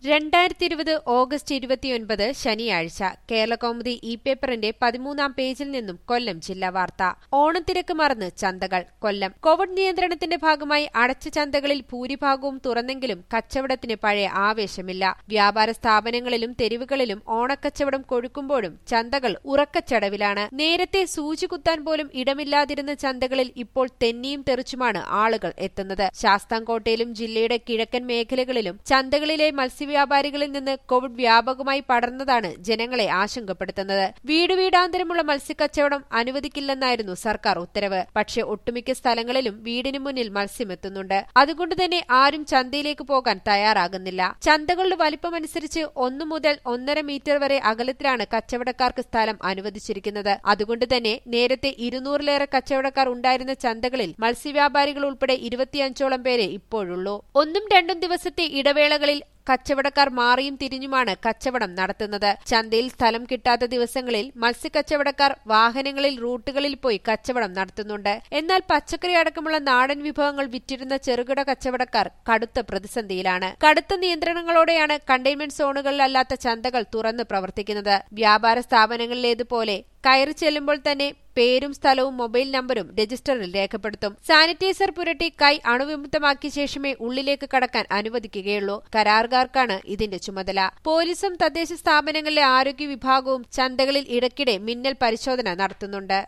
രണ്ടായിരത്തി ഇരുപത് ഓഗസ്റ്റ് ഇരുപത്തിയൊൻപത് ശനിയാഴ്ച കേരളകൗമുദി ഇ പേപ്പറിന്റെ പതിമൂന്നാം പേജിൽ നിന്നും കൊല്ലം ജില്ലാ വാർത്ത ഓണത്തിരക്ക് മറന്ന് ചന്തകൾ കൊല്ലം കോവിഡ് നിയന്ത്രണത്തിന്റെ ഭാഗമായി അടച്ച ചന്തകളിൽ ഭൂരിഭാഗവും തുറന്നെങ്കിലും കച്ചവടത്തിന് പഴയ ആവേശമില്ല വ്യാപാര സ്ഥാപനങ്ങളിലും തെരുവുകളിലും ഓണക്കച്ചവടം കൊഴുക്കുമ്പോഴും ചന്തകൾ ഉറക്കച്ചടവിലാണ് നേരത്തെ സൂചി കുത്താൻ പോലും ഇടമില്ലാതിരുന്ന ചന്തകളിൽ ഇപ്പോൾ തെന്നിയും തെറിച്ചുമാണ് ആളുകൾ എത്തുന്നത് ശാസ്താംകോട്ടയിലും ജില്ലയുടെ കിഴക്കൻ മേഖലകളിലും ചന്തകളിലെ മത്സ്യവ്യാപാരികളിൽ നിന്ന് കോവിഡ് വ്യാപകമായി പടർന്നതാണ് ജനങ്ങളെ ആശങ്കപ്പെടുത്തുന്നത് വീട് വീടാന്തരമുള്ള മത്സ്യക്കച്ചവടം അനുവദിക്കില്ലെന്നായിരുന്നു സർക്കാർ ഉത്തരവ് പക്ഷേ ഒട്ടുമിക്ക സ്ഥലങ്ങളിലും വീടിന് മുന്നിൽ മത്സ്യമെത്തുന്നുണ്ട് അതുകൊണ്ട് തന്നെ ആരും ചന്തയിലേക്ക് പോകാൻ തയ്യാറാകുന്നില്ല ചന്തകളുടെ വലിപ്പമനുസരിച്ച് ഒന്നു മുതൽ ഒന്നര മീറ്റർ വരെ അകലത്തിലാണ് കച്ചവടക്കാർക്ക് സ്ഥലം അനുവദിച്ചിരിക്കുന്നത് അതുകൊണ്ട് തന്നെ നേരത്തെ ഇരുന്നൂറിലേറെ കച്ചവടക്കാർ ഉണ്ടായിരുന്ന ചന്തകളിൽ മത്സ്യവ്യാപാരികൾ ഉൾപ്പെടെ ഇരുപത്തിയഞ്ചോളം പേരെ ഇപ്പോഴുള്ളൂ ഒന്നും രണ്ടും ദിവസത്തെ ഇടവേളകളിൽ കച്ചവടക്കാർ മാറിയും തിരിഞ്ഞുമാണ് കച്ചവടം നടത്തുന്നത് ചന്തയിൽ സ്ഥലം കിട്ടാത്ത ദിവസങ്ങളിൽ മത്സ്യക്കച്ചവടക്കാർ വാഹനങ്ങളിൽ റൂട്ടുകളിൽ പോയി കച്ചവടം നടത്തുന്നുണ്ട് എന്നാൽ പച്ചക്കറി അടക്കമുള്ള നാടൻ വിഭവങ്ങൾ വിറ്റിരുന്ന ചെറുകിട കച്ചവടക്കാർ കടുത്ത പ്രതിസന്ധിയിലാണ് കടുത്ത നിയന്ത്രണങ്ങളോടെയാണ് കണ്ടെയ്ൻമെന്റ് സോണുകളിലല്ലാത്ത ചന്തകൾ തുറന്ന് പ്രവർത്തിക്കുന്നത് വ്യാപാര സ്ഥാപനങ്ങളിലേതുപോലെ കയറി ചെല്ലുമ്പോൾ തന്നെ പേരും സ്ഥലവും മൊബൈൽ നമ്പരും രജിസ്റ്ററിൽ രേഖപ്പെടുത്തും സാനിറ്റൈസർ പുരട്ടി കൈ അണുവിമുക്തമാക്കിയ ശേഷമേ ഉള്ളിലേക്ക് കടക്കാൻ അനുവദിക്കുകയുള്ളൂ കരാറുകാർക്കാണ് ഇതിന്റെ ചുമതല പോലീസും തദ്ദേശ സ്ഥാപനങ്ങളിലെ ആരോഗ്യ വിഭാഗവും ചന്തകളിൽ ഇടയ്ക്കിടെ മിന്നൽ പരിശോധന നടത്തുന്നുണ്ട്